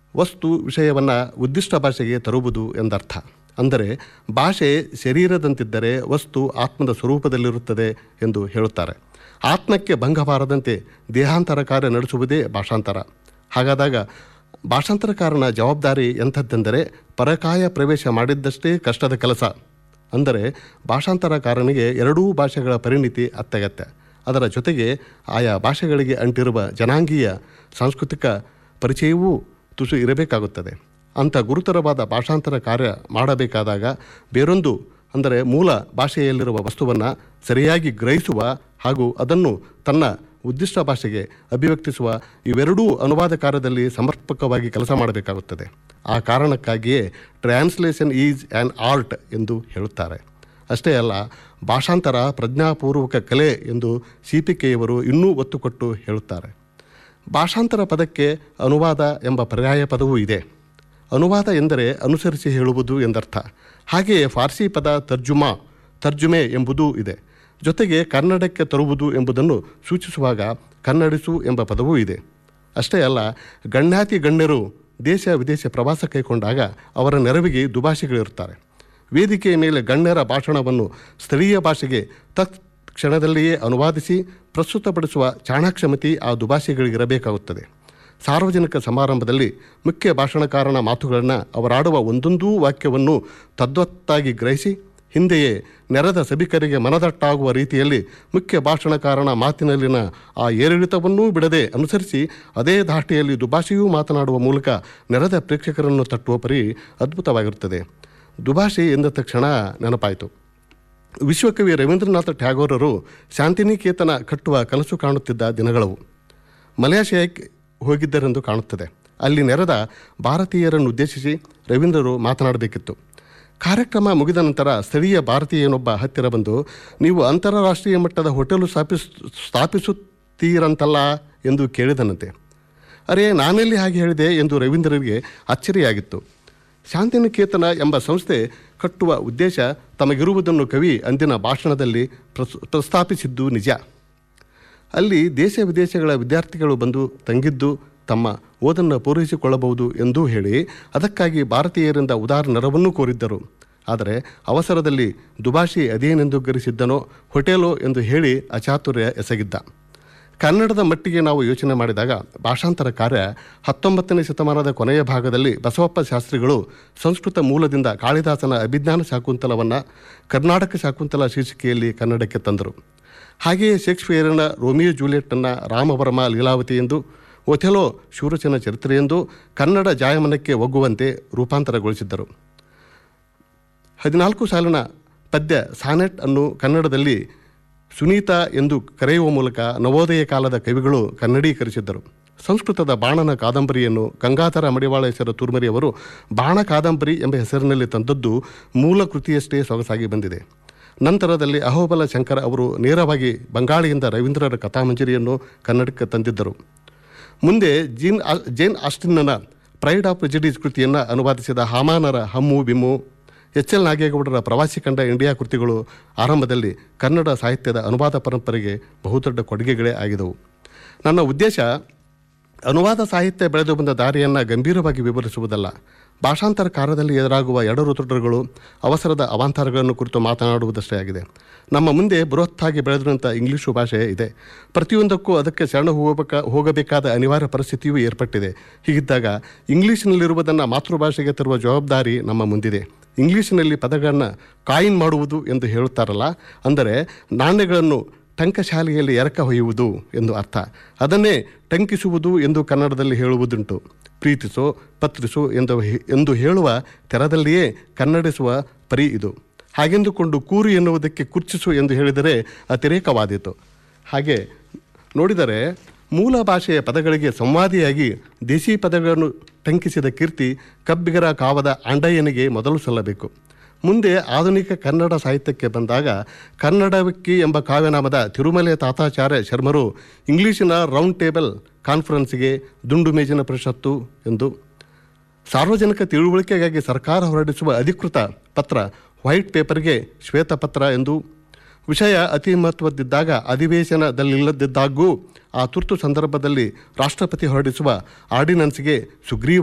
ವಸ್ತು ವಿಷಯವನ್ನು ಉದ್ದಿಷ್ಟ ಭಾಷೆಗೆ ತರುವುದು ಎಂದರ್ಥ ಅಂದರೆ ಭಾಷೆ ಶರೀರದಂತಿದ್ದರೆ ವಸ್ತು ಆತ್ಮದ ಸ್ವರೂಪದಲ್ಲಿರುತ್ತದೆ ಎಂದು ಹೇಳುತ್ತಾರೆ ಆತ್ಮಕ್ಕೆ ಭಂಗ ಬಾರದಂತೆ ದೇಹಾಂತರ ಕಾರ್ಯ ನಡೆಸುವುದೇ ಭಾಷಾಂತರ ಹಾಗಾದಾಗ ಭಾಷಾಂತರಕಾರನ ಜವಾಬ್ದಾರಿ ಎಂಥದ್ದೆಂದರೆ ಪರಕಾಯ ಪ್ರವೇಶ ಮಾಡಿದ್ದಷ್ಟೇ ಕಷ್ಟದ ಕೆಲಸ ಅಂದರೆ ಭಾಷಾಂತರಕಾರನಿಗೆ ಎರಡೂ ಭಾಷೆಗಳ ಪರಿಣಿತಿ ಅತ್ಯಗತ್ಯ ಅದರ ಜೊತೆಗೆ ಆಯಾ ಭಾಷೆಗಳಿಗೆ ಅಂಟಿರುವ ಜನಾಂಗೀಯ ಸಾಂಸ್ಕೃತಿಕ ಪರಿಚಯವೂ ತುಸು ಇರಬೇಕಾಗುತ್ತದೆ ಅಂಥ ಗುರುತರವಾದ ಭಾಷಾಂತರ ಕಾರ್ಯ ಮಾಡಬೇಕಾದಾಗ ಬೇರೊಂದು ಅಂದರೆ ಮೂಲ ಭಾಷೆಯಲ್ಲಿರುವ ವಸ್ತುವನ್ನು ಸರಿಯಾಗಿ ಗ್ರಹಿಸುವ ಹಾಗೂ ಅದನ್ನು ತನ್ನ ಉದ್ದಿಷ್ಟ ಭಾಷೆಗೆ ಅಭಿವ್ಯಕ್ತಿಸುವ ಇವೆರಡೂ ಅನುವಾದ ಕಾರ್ಯದಲ್ಲಿ ಸಮರ್ಪಕವಾಗಿ ಕೆಲಸ ಮಾಡಬೇಕಾಗುತ್ತದೆ ಆ ಕಾರಣಕ್ಕಾಗಿಯೇ ಟ್ರಾನ್ಸ್ಲೇಷನ್ ಈಸ್ ಆ್ಯನ್ ಆರ್ಟ್ ಎಂದು ಹೇಳುತ್ತಾರೆ ಅಷ್ಟೇ ಅಲ್ಲ ಭಾಷಾಂತರ ಪ್ರಜ್ಞಾಪೂರ್ವಕ ಕಲೆ ಎಂದು ಸಿ ಪಿ ಕೆಯವರು ಇನ್ನೂ ಒತ್ತು ಕೊಟ್ಟು ಹೇಳುತ್ತಾರೆ ಭಾಷಾಂತರ ಪದಕ್ಕೆ ಅನುವಾದ ಎಂಬ ಪರ್ಯಾಯ ಪದವೂ ಇದೆ ಅನುವಾದ ಎಂದರೆ ಅನುಸರಿಸಿ ಹೇಳುವುದು ಎಂದರ್ಥ ಹಾಗೆಯೇ ಫಾರ್ಸಿ ಪದ ತರ್ಜುಮಾ ತರ್ಜುಮೆ ಎಂಬುದೂ ಇದೆ ಜೊತೆಗೆ ಕನ್ನಡಕ್ಕೆ ತರುವುದು ಎಂಬುದನ್ನು ಸೂಚಿಸುವಾಗ ಕನ್ನಡಿಸು ಎಂಬ ಪದವೂ ಇದೆ ಅಷ್ಟೇ ಅಲ್ಲ ಗಣ್ಯಾತಿ ಗಣ್ಯರು ದೇಶ ವಿದೇಶ ಪ್ರವಾಸ ಕೈಗೊಂಡಾಗ ಅವರ ನೆರವಿಗೆ ದುಭಾಷಿಗಳಿರುತ್ತಾರೆ ವೇದಿಕೆಯ ಮೇಲೆ ಗಣ್ಯರ ಭಾಷಣವನ್ನು ಸ್ಥಳೀಯ ಭಾಷೆಗೆ ತತ್ ಕ್ಷಣದಲ್ಲಿಯೇ ಅನುವಾದಿಸಿ ಪ್ರಸ್ತುತಪಡಿಸುವ ಚಾಣಾಕ್ಷಮತಿ ಆ ದುಭಾಷಿಗಳಿಗಿರಬೇಕಾಗುತ್ತದೆ ಸಾರ್ವಜನಿಕ ಸಮಾರಂಭದಲ್ಲಿ ಮುಖ್ಯ ಭಾಷಣಕಾರನ ಮಾತುಗಳನ್ನು ಅವರಾಡುವ ಒಂದೊಂದೂ ವಾಕ್ಯವನ್ನು ತದ್ವತ್ತಾಗಿ ಗ್ರಹಿಸಿ ಹಿಂದೆಯೇ ನೆರೆದ ಸಭಿಕರಿಗೆ ಮನದಟ್ಟಾಗುವ ರೀತಿಯಲ್ಲಿ ಮುಖ್ಯ ಭಾಷಣಕಾರನ ಮಾತಿನಲ್ಲಿನ ಆ ಏರಿಳಿತವನ್ನೂ ಬಿಡದೆ ಅನುಸರಿಸಿ ಅದೇ ಧಾಟಿಯಲ್ಲಿ ದುಭಾಷೆಯೂ ಮಾತನಾಡುವ ಮೂಲಕ ನೆರೆದ ಪ್ರೇಕ್ಷಕರನ್ನು ತಟ್ಟುವ ಪರಿ ಅದ್ಭುತವಾಗಿರುತ್ತದೆ ದುಭಾಷೆ ಎಂದ ತಕ್ಷಣ ನೆನಪಾಯಿತು ವಿಶ್ವಕವಿ ರವೀಂದ್ರನಾಥ ಟ್ಯಾಗೋರರು ಶಾಂತಿನಿಕೇತನ ಕಟ್ಟುವ ಕನಸು ಕಾಣುತ್ತಿದ್ದ ದಿನಗಳವು ಮಲೇಷಿಯಾಕ್ಕೆ ಹೋಗಿದ್ದರೆಂದು ಕಾಣುತ್ತದೆ ಅಲ್ಲಿ ನೆರೆದ ಭಾರತೀಯರನ್ನು ಉದ್ದೇಶಿಸಿ ರವೀಂದ್ರರು ಮಾತನಾಡಬೇಕಿತ್ತು ಕಾರ್ಯಕ್ರಮ ಮುಗಿದ ನಂತರ ಸ್ಥಳೀಯ ಭಾರತೀಯನೊಬ್ಬ ಹತ್ತಿರ ಬಂದು ನೀವು ಅಂತಾರಾಷ್ಟ್ರೀಯ ಮಟ್ಟದ ಹೋಟೆಲು ಸ್ಥಾಪಿಸ್ ಸ್ಥಾಪಿಸುತ್ತೀರಂತಲ್ಲ ಎಂದು ಕೇಳಿದನಂತೆ ಅರೆ ನಾನೆಲ್ಲಿ ಹಾಗೆ ಹೇಳಿದೆ ಎಂದು ರವೀಂದ್ರರಿಗೆ ಅಚ್ಚರಿಯಾಗಿತ್ತು ಶಾಂತಿನಿಕೇತನ ಎಂಬ ಸಂಸ್ಥೆ ಕಟ್ಟುವ ಉದ್ದೇಶ ತಮಗಿರುವುದನ್ನು ಕವಿ ಅಂದಿನ ಭಾಷಣದಲ್ಲಿ ಪ್ರಸ್ ಪ್ರಸ್ತಾಪಿಸಿದ್ದು ನಿಜ ಅಲ್ಲಿ ದೇಶ ವಿದೇಶಗಳ ವಿದ್ಯಾರ್ಥಿಗಳು ಬಂದು ತಂಗಿದ್ದು ತಮ್ಮ ಓದನ್ನು ಪೂರೈಸಿಕೊಳ್ಳಬಹುದು ಎಂದೂ ಹೇಳಿ ಅದಕ್ಕಾಗಿ ಭಾರತೀಯರಿಂದ ಉದಾರ ನೆರವನ್ನೂ ಕೋರಿದ್ದರು ಆದರೆ ಅವಸರದಲ್ಲಿ ದುಭಾಷಿ ಅದೇನೆಂದು ಗರಿಸಿದ್ದನೋ ಹೋಟೆಲೋ ಎಂದು ಹೇಳಿ ಅಚಾತುರ್ಯ ಎಸಗಿದ್ದ ಕನ್ನಡದ ಮಟ್ಟಿಗೆ ನಾವು ಯೋಚನೆ ಮಾಡಿದಾಗ ಭಾಷಾಂತರ ಕಾರ್ಯ ಹತ್ತೊಂಬತ್ತನೇ ಶತಮಾನದ ಕೊನೆಯ ಭಾಗದಲ್ಲಿ ಬಸವಪ್ಪ ಶಾಸ್ತ್ರಿಗಳು ಸಂಸ್ಕೃತ ಮೂಲದಿಂದ ಕಾಳಿದಾಸನ ಅಭಿಜ್ಞಾನ ಶಾಕುಂತಲವನ್ನು ಕರ್ನಾಟಕ ಶಾಕುಂತಲ ಶೀರ್ಷಿಕೆಯಲ್ಲಿ ಕನ್ನಡಕ್ಕೆ ತಂದರು ಹಾಗೆಯೇ ಶೇಕ್ಸ್ಪಿಯರನ ರೋಮಿಯೋ ಜೂಲಿಯೆಟ್ಟನ್ನು ರಾಮವರ್ಮ ಲೀಲಾವತಿ ಎಂದು ಒಥೆಲೋ ಶೂರಚನ ಚರಿತ್ರೆ ಎಂದು ಕನ್ನಡ ಜಾಯಮನಕ್ಕೆ ಒಗ್ಗುವಂತೆ ರೂಪಾಂತರಗೊಳಿಸಿದ್ದರು ಹದಿನಾಲ್ಕು ಸಾಲಿನ ಪದ್ಯ ಸಾನೆಟ್ ಅನ್ನು ಕನ್ನಡದಲ್ಲಿ ಸುನೀತಾ ಎಂದು ಕರೆಯುವ ಮೂಲಕ ನವೋದಯ ಕಾಲದ ಕವಿಗಳು ಕನ್ನಡೀಕರಿಸಿದ್ದರು ಸಂಸ್ಕೃತದ ಬಾಣನ ಕಾದಂಬರಿಯನ್ನು ಗಂಗಾಧರ ಮಡಿವಾಳೇಶ್ವರ ತುರ್ಮರಿಯವರು ಬಾಣ ಕಾದಂಬರಿ ಎಂಬ ಹೆಸರಿನಲ್ಲಿ ತಂದದ್ದು ಮೂಲ ಕೃತಿಯಷ್ಟೇ ಸೊಗಸಾಗಿ ಬಂದಿದೆ ನಂತರದಲ್ಲಿ ಅಹೋಬಲ ಶಂಕರ ಅವರು ನೇರವಾಗಿ ಬಂಗಾಳಿಯಿಂದ ರವೀಂದ್ರರ ಕಥಾಮಂಜರಿಯನ್ನು ಕನ್ನಡಕ್ಕೆ ತಂದಿದ್ದರು ಮುಂದೆ ಜೀನ್ ಆ- ಜೇನ್ ಆಸ್ಟಿನ್ನ ಪ್ರೈಡ್ ಆಫ್ ಪ್ರೆಜಿಡೀಸ್ ಕೃತಿಯನ್ನು ಅನುವಾದಿಸಿದ ಹಾಮಾನರ ಹಮ್ಮು ಬಿಮ್ಮು ಎಚ್ ಎಲ್ ನಾಗೇಗೌಡರ ಪ್ರವಾಸಿ ಕಂಡ ಇಂಡಿಯಾ ಕೃತಿಗಳು ಆರಂಭದಲ್ಲಿ ಕನ್ನಡ ಸಾಹಿತ್ಯದ ಅನುವಾದ ಪರಂಪರೆಗೆ ಬಹುದೊಡ್ಡ ಕೊಡುಗೆಗಳೇ ಆಗಿದವು ನನ್ನ ಉದ್ದೇಶ ಅನುವಾದ ಸಾಹಿತ್ಯ ಬೆಳೆದು ಬಂದ ದಾರಿಯನ್ನು ಗಂಭೀರವಾಗಿ ವಿವರಿಸುವುದಲ್ಲ ಭಾಷಾಂತರ ಕಾರ್ಯದಲ್ಲಿ ಎದುರಾಗುವ ಎಡರು ತೊಡರುಗಳು ಅವಸರದ ಅವಾಂತರಗಳನ್ನು ಕುರಿತು ಮಾತನಾಡುವುದಷ್ಟೇ ಆಗಿದೆ ನಮ್ಮ ಮುಂದೆ ಬೃಹತ್ತಾಗಿ ಬೆಳೆದಂಥ ಇಂಗ್ಲೀಷು ಭಾಷೆ ಇದೆ ಪ್ರತಿಯೊಂದಕ್ಕೂ ಅದಕ್ಕೆ ಶರಣ ಹೋಗಬೇಕ ಹೋಗಬೇಕಾದ ಅನಿವಾರ್ಯ ಪರಿಸ್ಥಿತಿಯೂ ಏರ್ಪಟ್ಟಿದೆ ಹೀಗಿದ್ದಾಗ ಇಂಗ್ಲೀಷಿನಲ್ಲಿರುವುದನ್ನು ಮಾತೃಭಾಷೆಗೆ ತರುವ ಜವಾಬ್ದಾರಿ ನಮ್ಮ ಮುಂದಿದೆ ಇಂಗ್ಲೀಷಿನಲ್ಲಿ ಪದಗಳನ್ನು ಕಾಯಿನ್ ಮಾಡುವುದು ಎಂದು ಹೇಳುತ್ತಾರಲ್ಲ ಅಂದರೆ ನಾಣ್ಯಗಳನ್ನು ಟಂಕಶಾಲೆಯಲ್ಲಿ ಎರಕ ಹೊಯ್ಯುವುದು ಎಂದು ಅರ್ಥ ಅದನ್ನೇ ಟಂಕಿಸುವುದು ಎಂದು ಕನ್ನಡದಲ್ಲಿ ಹೇಳುವುದುಂಟು ಪ್ರೀತಿಸೋ ಪತ್ರಿಸೋ ಎಂದು ಹೆ- ಎಂದು ಹೇಳುವ ತೆರದಲ್ಲಿಯೇ ಕನ್ನಡಿಸುವ ಪರಿ ಇದು ಹಾಗೆಂದುಕೊಂಡು ಕೂರು ಎನ್ನುವುದಕ್ಕೆ ಕುರ್ಚಿಸು ಎಂದು ಹೇಳಿದರೆ ಅತಿರೇಕವಾದೀತು ಹಾಗೆ ನೋಡಿದರೆ ಮೂಲ ಭಾಷೆಯ ಪದಗಳಿಗೆ ಸಂವಾದಿಯಾಗಿ ದೇಸಿ ಪದಗಳನ್ನು ಟಂಕಿಸಿದ ಕೀರ್ತಿ ಕಬ್ಬಿಗರ ಕಾವದ ಆಂಡಯ್ಯನಿಗೆ ಮೊದಲು ಸಲ್ಲಬೇಕು ಮುಂದೆ ಆಧುನಿಕ ಕನ್ನಡ ಸಾಹಿತ್ಯಕ್ಕೆ ಬಂದಾಗ ಕನ್ನಡವಿಕ್ಕಿ ಎಂಬ ಕಾವ್ಯನಾಮದ ತಿರುಮಲೆ ತಾತಾಚಾರ್ಯ ಶರ್ಮರು ಇಂಗ್ಲೀಷಿನ ರೌಂಡ್ ಟೇಬಲ್ ಕಾನ್ಫರೆನ್ಸ್ಗೆ ದುಂಡು ಮೇಜಿನ ಪರಿಷತ್ತು ಎಂದು ಸಾರ್ವಜನಿಕ ತಿಳುವಳಿಕೆಗಾಗಿ ಸರ್ಕಾರ ಹೊರಡಿಸುವ ಅಧಿಕೃತ ಪತ್ರ ವೈಟ್ ಪೇಪರ್ಗೆ ಶ್ವೇತಪತ್ರ ಎಂದು ವಿಷಯ ಅತಿ ಮಹತ್ವದ್ದಿದ್ದಾಗ ಅಧಿವೇಶನದಲ್ಲಿಲ್ಲದಿದ್ದಾಗೂ ಆ ತುರ್ತು ಸಂದರ್ಭದಲ್ಲಿ ರಾಷ್ಟ್ರಪತಿ ಹೊರಡಿಸುವ ಆರ್ಡಿನೆನ್ಸ್ಗೆ ಸುಗ್ರೀವ